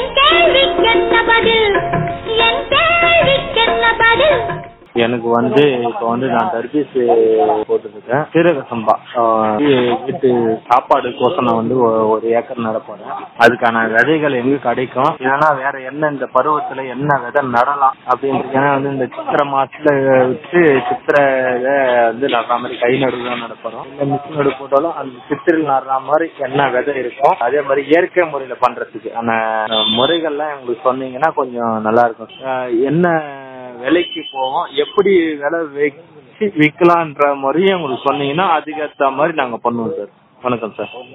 என் கேள்விக்கென்ன பதில் என் கேள்விக்கென்ன பதில் எனக்கு வந்து இப்போ வந்து நான் தர்பீஸ் போட்டுருக்கேன் சீரக சம்பா ஆஹ் வீட்டு சாப்பாடுக்கோசம் நான் வந்து ஒ- ஒரு ஏக்கர் நட போறேன் அதுக்கான விதைகள் எங்க கிடைக்கும் இல்லைன்னா வேற என்ன இந்த பருவத்துல என்ன விதை நடலாம் அப்படின்றது ஏன்னா வந்து இந்த சித்திரை மாசத்துல வச்சு சித்திரை இதை வந்து நடுற மாதிரி கை நடுவு தான் நடப்போம் இந்த மிஷின் நடு போட்டாலும் அந்த சித்திரையில் நடுற மாதிரி என்ன விதை இருக்கும் அதே மாதிரி இயற்கை முறையில பண்றதுக்கு அந்த முறைகள்லாம் எங்களுக்கு சொன்னீங்கன்னா கொஞ்சம் நல்லா இருக்கும் ஆஹ் என்ன விலைக்கு போவோம் எப்படி விலை வச்சு விற்கலான்ற முறையும் உங்களுக்கு சொன்னீங்கன்னா அதுக்கேற்ற மாதிரி நாங்கள் பண்ணுவோம் சார் வணக்கம் சார்